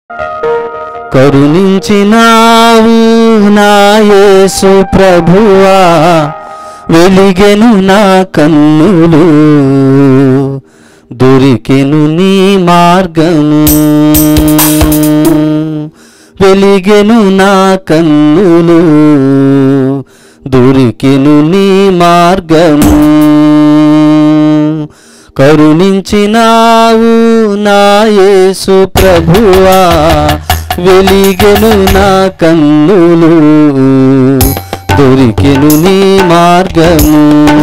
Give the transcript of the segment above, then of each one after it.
కరుణించినావు నా యేసు ప్రభువా వెలిగెను నా కన్నులు దొరికెను నీ మార్గము వెలిగెను నా కన్నులు దొరికెను నీ మార్గము కరుణించినావు నా యేసు ప్రభువా వెలిగెను నా కన్నులు దొరికెను నీ మార్గము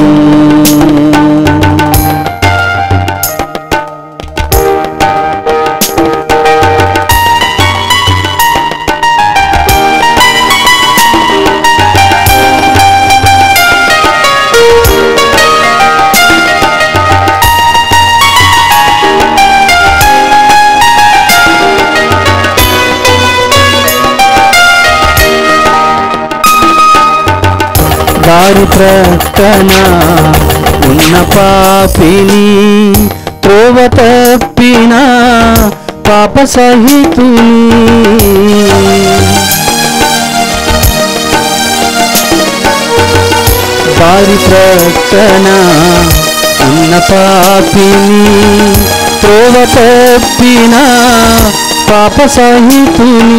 దారి ప్రక్కన ఉన్న పాపిని త్రోవ తప్పిన పాప సహితుని దారి ప్రక్కన ఉన్న పాపిని త్రోవ తప్పిన పాప సహితుని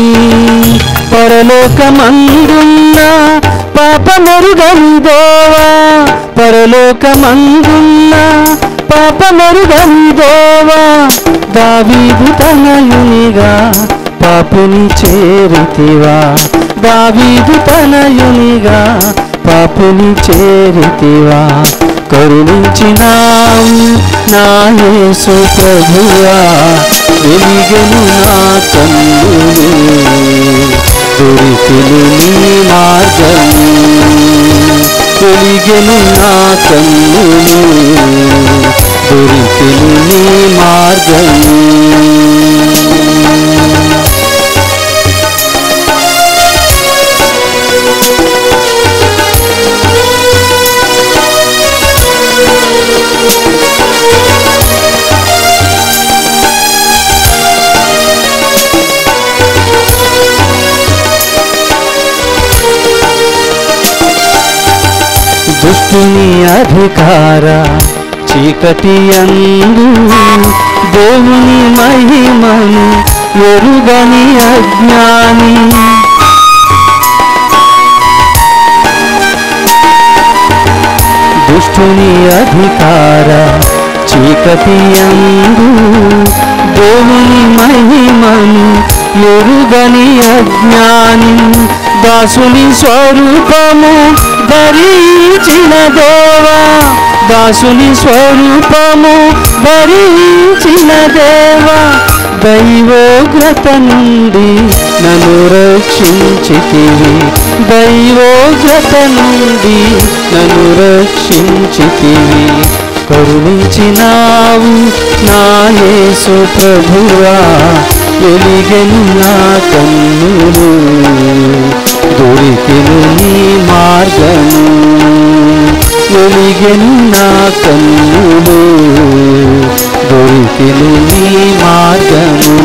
పరలోకమందున్న పాప మెరుగందోవా పరలోకమందున్న పాప మెరుగందోవా దావీదు తనయునిగా పాపుని చేరితివా దావీదు తనయునిగా పాపుని చేరితివా కరుణించినావు నా యేసు ప్రభువా వెలిగెను నా కన్నులు దొరికెను నీ మార్గము వెలిగెను నా కన్నులు దొరికెను నీ మార్గము దుష్టుని అధికార చీకటి అందు దేవుని మహిమను ఎరుగని అజ్ఞాని దుష్టుని అధికార చీకటి అందు దేవుని మహిమను ఎరుగని అజ్ఞాని దాసుని స్వరూపము ధరించిన దేవా దాసుని స్వరూపము ధరించిన దేవా దైవోగ్రత నుండి నన్ను రక్షించితివి దైవోగ్రత నుండి నన్ను రక్షించితివి కరుణించినావు నా యేసు ప్రభువా వెలిగెను నా కన్నులు దొరికెను నీ మార్గము వెలిగెను నా కన్నులు దొరికెను నీ మార్గము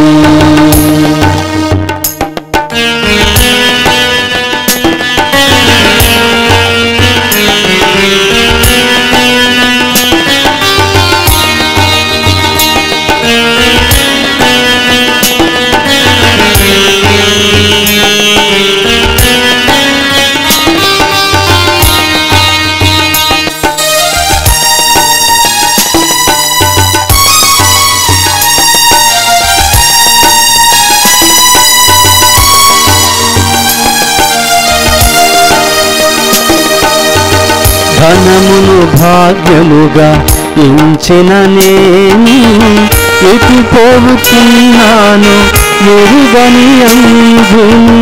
ధనమును భాగ్యముగా ఎంచిన నేను ఎటు పోవుతున్నాను ఎరుగని అంజుని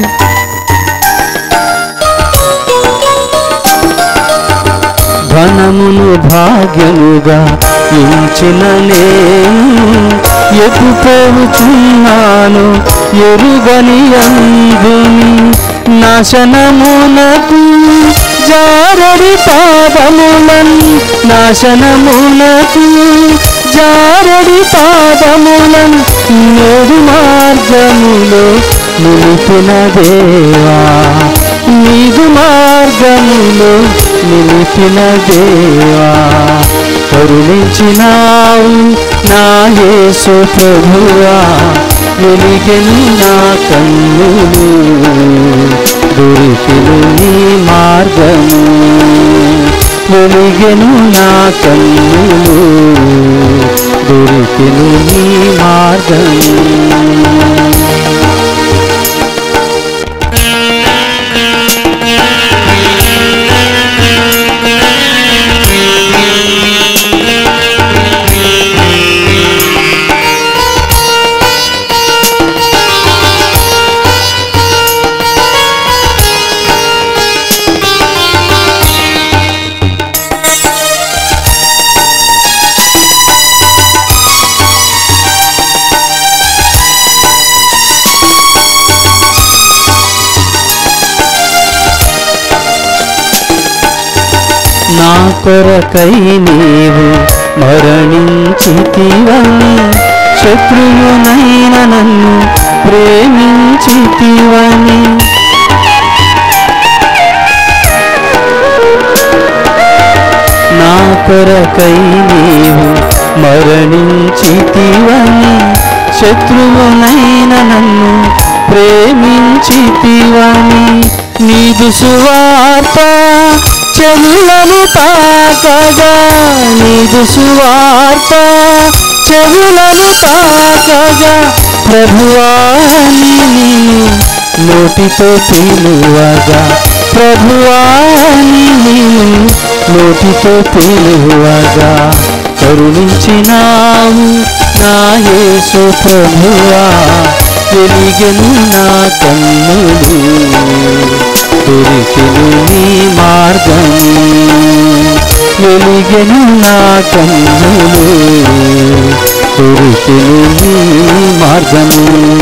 ధనమును భాగ్యముగా ఎంచిన నేను ఎటు పోవుచున్నాను ఎరుగని అందుని నాశనమునకు జారడి పాదములన్ నాశనమునకు జారడి పాదములన్ నేడు మార మార్గములో నిలిపిన దేవా నీదు మార్గములో నిలిపిన దేవా కరుణించినావు నా యేసు ప్రభువా వెలిగెను నా కన్నులు దొరికెను నీ మార్గము వెలిగెను నా కన్నులు దొరికెను నీ మార్గము నా కొరకై నీవు మరణించితివని శత్రువునైన నన్ను ప్రేమించితివని నా కొరకై నీవు మరణించితివని శత్రువునైన నన్ను ప్రేమించితివని నీదు సువార్త చెవులను తాకగా నీదు సువార్త చెవులను తాకగా ప్రభువాని నీవు నోటితో పిలువగా ప్రభువాని నీవు నోటితో పిలువగా కరుణించినావు నా యేసు ప్రభువా వెలిగెను నా కన్నులు దొరికెను నీ మార్గము వెలిగెను నా కన్నులు దొరికెను నీ మార్గము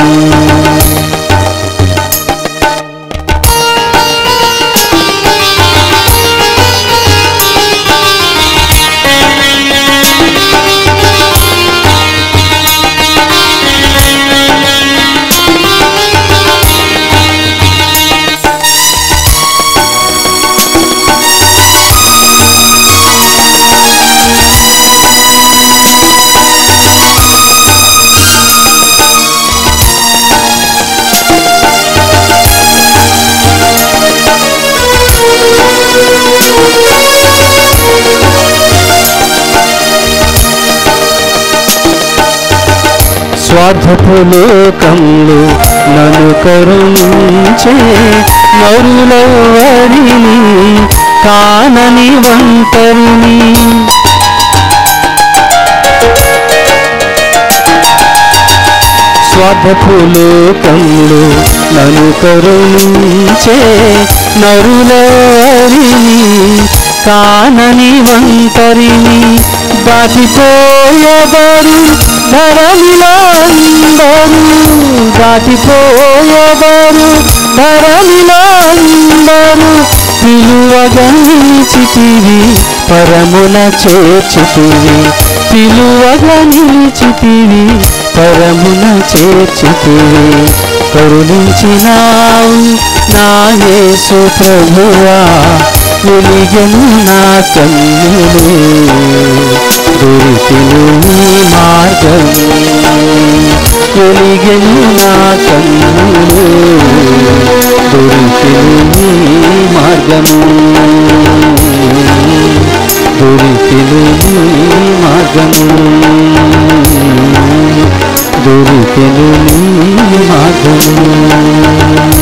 స్వార్థపు లోకంలో నన్ను కరుణించే నరులవరిని కానని వంటరిని స్వార్థపు లోకంలో నన్ను కరుణించే నరులవరిని కానని వంటరిని దాటిపోయేదరు ధరలిలో అందరూ దాటిపోయేదరు ధరలిలో అందరూ పిలువగా నిలిచితివి పరమున చేర్చితివి పిలువగా నిలిచితివి పరమున చేర్చితివి కరుణించినావు నా యేసు ప్రభువా వెలిగెను నా కన్నులు దొరికిను నీ మార్గము వెలిగెను నా కన్నులు దొరికిను నీ మార్గము దొరికిను నీ మార్గము దొరికిను నీ మార్గము